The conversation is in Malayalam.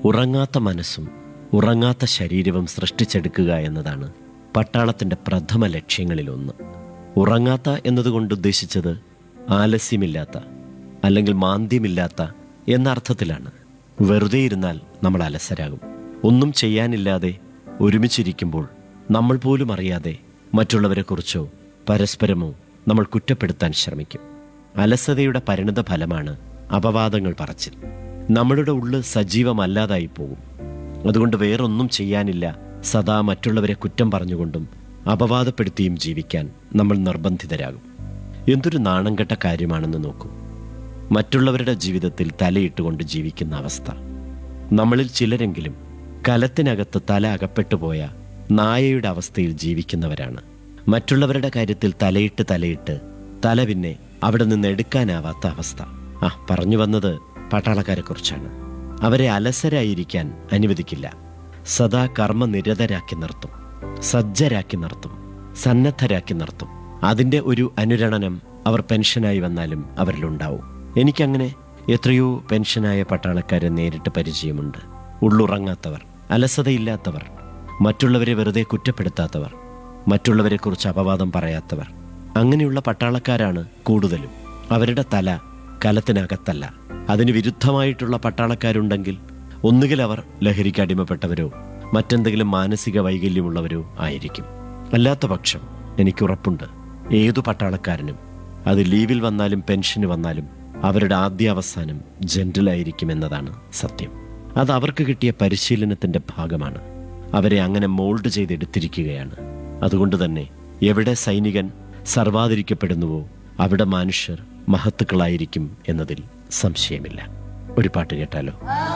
ഉറങ്ങാത്ത മനസ്സും ഉറങ്ങാത്ത ശരീരവും സൃഷ്ടിച്ചെടുക്കുക എന്നതാണ് പട്ടാളത്തിൻ്റെ പ്രഥമ ലക്ഷ്യങ്ങളിലൊന്ന് ഉറങ്ങാത്ത എന്നതുകൊണ്ട് ഉദ്ദേശിച്ചത് ആലസ്യമില്ലാത്ത അല്ലെങ്കിൽ മാന്ദ്യമില്ലാത്ത എന്ന അർത്ഥത്തിലാണ് വെറുതെ ഇരുന്നാൽ നമ്മൾ അലസരാകും ഒന്നും ചെയ്യാനില്ലാതെ ഒരുമിച്ചിരിക്കുമ്പോൾ നമ്മൾ പോലും അറിയാതെ മറ്റുള്ളവരെക്കുറിച്ചോ പരസ്പരമോ നമ്മൾ കുറ്റപ്പെടുത്താൻ ശ്രമിക്കും അലസതയുടെ പരിണിത ഫലമാണ് അപവാദങ്ങൾ പറച്ചിൽ നമ്മളുടെ ഉള്ള് സജീവമല്ലാതായി പോകും അതുകൊണ്ട് വേറൊന്നും ചെയ്യാനില്ല സദാ മറ്റുള്ളവരെ കുറ്റം പറഞ്ഞുകൊണ്ടും അപവാദപ്പെടുത്തിയും ജീവിക്കാൻ നമ്മൾ നിർബന്ധിതരാകും എന്തൊരു നാണംകെട്ട കാര്യമാണെന്ന് നോക്കൂ മറ്റുള്ളവരുടെ ജീവിതത്തിൽ തലയിട്ടുകൊണ്ട് ജീവിക്കുന്ന അവസ്ഥ നമ്മളിൽ ചിലരെങ്കിലും കലത്തിനകത്ത് തല അകപ്പെട്ടു പോയ നായയുടെ അവസ്ഥയിൽ ജീവിക്കുന്നവരാണ് മറ്റുള്ളവരുടെ കാര്യത്തിൽ തലയിട്ട് തലയിട്ട് തല പിന്നെ അവിടെ നിന്ന് എടുക്കാനാവാത്ത അവസ്ഥ ആ പറഞ്ഞു വന്നത് പട്ടാളക്കാരെക്കുറിച്ചാണ് അവരെ അലസരായിരിക്കാൻ അനുവദിക്കില്ല സദാ കർമ്മനിരതരാക്കി നിർത്തും സജ്ജരാക്കി നിർത്തും സന്നദ്ധരാക്കി നിർത്തും അതിൻ്റെ ഒരു അനുരണനം അവർ പെൻഷനായി വന്നാലും അവരിലുണ്ടാവും എനിക്കങ്ങനെ എത്രയോ പെൻഷനായ പട്ടാളക്കാരെ നേരിട്ട് പരിചയമുണ്ട് ഉള്ളുറങ്ങാത്തവർ അലസതയില്ലാത്തവർ മറ്റുള്ളവരെ വെറുതെ കുറ്റപ്പെടുത്താത്തവർ മറ്റുള്ളവരെക്കുറിച്ച് അപവാദം പറയാത്തവർ അങ്ങനെയുള്ള പട്ടാളക്കാരാണ് കൂടുതലും അവരുടെ തല കലത്തിനകത്തല്ല അതിന് വിരുദ്ധമായിട്ടുള്ള പട്ടാളക്കാരുണ്ടെങ്കിൽ ഒന്നുകിൽ അവർ ലഹരിക്ക് അടിമപ്പെട്ടവരോ മറ്റെന്തെങ്കിലും മാനസിക വൈകല്യമുള്ളവരോ ആയിരിക്കും അല്ലാത്ത പക്ഷം എനിക്കുറപ്പുണ്ട് ഏതു പട്ടാളക്കാരനും അത് ലീവിൽ വന്നാലും പെൻഷന് വന്നാലും അവരുടെ ആദ്യാവസാനം ജെന്റിലായിരിക്കും എന്നതാണ് സത്യം അത് അവർക്ക് കിട്ടിയ പരിശീലനത്തിന്റെ ഭാഗമാണ് അവരെ അങ്ങനെ മോൾഡ് ചെയ്തെടുത്തിരിക്കുകയാണ് അതുകൊണ്ട് തന്നെ എവിടെ സൈനികൻ സർവാതിരിക്കപ്പെടുന്നുവോ അവിടെ മനുഷ്യർ മഹത്തുക്കളായിരിക്കും എന്നതിൽ സംശയമില്ല ഒരു പാട്ട് കേട്ടാലോ ആ